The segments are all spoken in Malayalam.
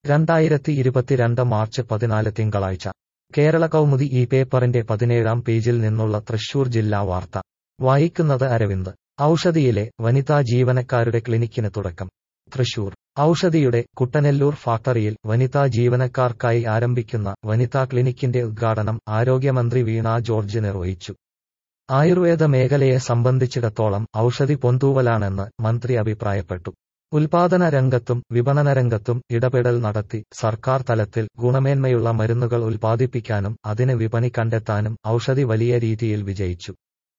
രണ്ടായിരത്തി ഇരുപത്തിരണ്ട് മാർച്ച് പതിനാല് തിങ്കളാഴ്ച കേരള കൗമുദി ഈ പേപ്പറിന്റെ പതിനേഴാം പേജിൽ നിന്നുള്ള തൃശൂർ ജില്ലാ വാർത്ത വായിക്കുന്നത് അരവിന്ദ് ഔഷധിയിലെ വനിതാ ജീവനക്കാരുടെ ക്ലിനിക്കിന് തുടക്കം തൃശൂർ ഔഷധിയുടെ കുട്ടനെല്ലൂർ ഫാക്ടറിയിൽ വനിതാ ജീവനക്കാർക്കായി ആരംഭിക്കുന്ന വനിതാ ക്ലിനിക്കിന്റെ ഉദ്ഘാടനം ആരോഗ്യമന്ത്രി വീണ ജോർജ് നിർവഹിച്ചു ആയുർവേദ മേഖലയെ സംബന്ധിച്ചിടത്തോളം ഔഷധി പൊന്തൂവലാണെന്ന് മന്ത്രി അഭിപ്രായപ്പെട്ടു ഉൽപാദന രംഗത്തും വിപണന രംഗത്തും ഇടപെടൽ നടത്തി സർക്കാർ തലത്തിൽ ഗുണമേന്മയുള്ള മരുന്നുകൾ ഉൽപ്പാദിപ്പിക്കാനും അതിന് വിപണി കണ്ടെത്താനും ഔഷധി വലിയ രീതിയിൽ വിജയിച്ചു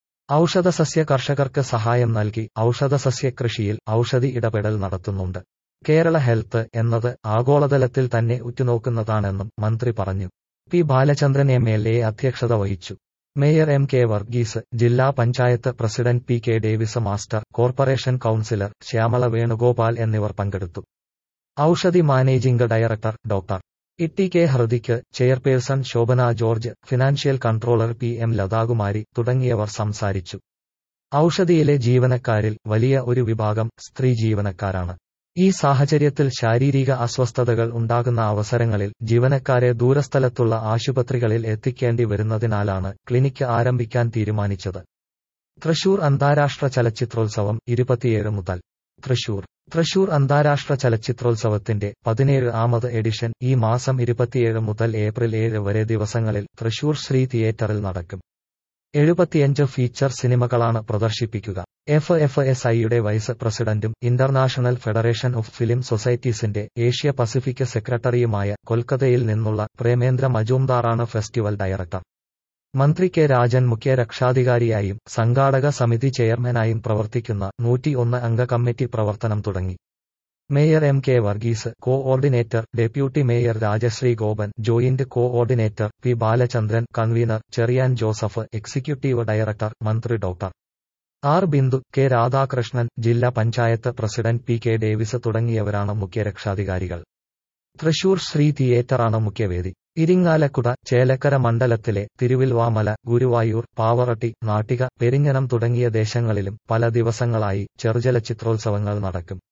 ഔഷധസസ്യ കർഷകർക്ക് സഹായം നൽകി ഔഷധസസ്യ കൃഷിയിൽ ഔഷധി ഇടപെടൽ നടത്തുന്നുണ്ട് കേരള ഹെൽത്ത് എന്നത് ആഗോളതലത്തിൽ തന്നെ ഉറ്റുനോക്കുന്നതാണെന്നും മന്ത്രി പറഞ്ഞു P Balachandran M L A അധ്യക്ഷത വഹിച്ചു മേയർ എം കെ വർഗീസ് ജില്ലാ panchayat president P K Davis master corporation councillor Shyamala Venugopal എന്നിവർ പങ്കെടുത്തു Oushadhi managing director doctor Itty K Hridik chairperson Shobhana George financial controller P M Lathakumari തുടങ്ങിയവർ സംസാരിച്ചു ഔഷധിയിലെ ജീവനക്കാരിൽ വലിയ ഒരു വിഭാഗം സ്ത്രീ ജീവനക്കാരാണ് ഈ സാഹചര്യത്തിൽ ശാരീരിക അസ്വസ്ഥതകൾ ഉണ്ടാകുന്ന അവസരങ്ങളിൽ ജീവനക്കാരെ ദൂരസ്ഥലത്തുള്ള ആശുപത്രികളിൽ എത്തിക്കേണ്ടി വരുന്നതിനാലാണ് ക്ലിനിക്ക് ആരംഭിക്കാൻ തീരുമാനിച്ചത് തൃശൂർ അന്താരാഷ്ട്ര ചലച്ചിത്രോത്സവം ഇരുപത്തിയേഴ് മുതൽ തൃശൂർ തൃശൂർ അന്താരാഷ്ട്ര ചലച്ചിത്രോത്സവത്തിന്റെ പതിനേഴ് ആമത് എഡിഷൻ ഈ മാസം ഇരുപത്തിയേഴ് മുതൽ ഏപ്രിൽ ഏഴ് വരെ ദിവസങ്ങളിൽ തൃശൂർ ശ്രീ തിയേറ്ററിൽ നടക്കും എഴുപത്തിയഞ്ച് ഫീച്ചർ സിനിമകളാണ് പ്രദർശിപ്പിക്കുക എഫ് എഫ് എസ് ഐയുടെ വൈസ് പ്രസിഡന്റും ഇന്റർനാഷണൽ ഫെഡറേഷൻ ഓഫ് ഫിലിം സൊസൈറ്റീസിന്റെ ഏഷ്യ പസഫിക് സെക്രട്ടറിയുമായ കൊൽക്കത്തയിൽ നിന്നുള്ള പ്രേമേന്ദ്ര മജൂംദാറാണ് ഫെസ്റ്റിവൽ ഡയറക്ടർ മന്ത്രി കെ രാജൻ മുഖ്യ രക്ഷാധികാരിയായും സംഘാടക സമിതി ചെയർമാനായും പ്രവർത്തിക്കുന്ന നൂറ്റിയൊന്ന് അംഗ കമ്മിറ്റി പ്രവർത്തനം തുടങ്ങി mayor M K Varghese coordinator deputy mayor Rajashree Gopan joint coordinator P Balachandran convener Cheriyan Joseph executive director മന്ത്രി doctor R Bindu K Radhakrishnan ജില്ലാ panchayat president P K Davis തുടങ്ങിയവരാണ് മുഖ്യ രക്ഷാധികാരികൾ തൃശൂർ ശ്രീ തിയേറ്ററാണ് മുഖ്യവേദി ഇരിങ്ങാലക്കുട ചേലക്കര മണ്ഡലത്തിലെ തിരുവിൽവാമല ഗുരുവായൂർ പാവറട്ടി നാട്ടിക പെരിഞ്ഞനം തുടങ്ങിയ ദേശങ്ങളിലും പല ദിവസങ്ങളായി ചെറുചലച്ചിത്രോത്സവങ്ങൾ നടക്കും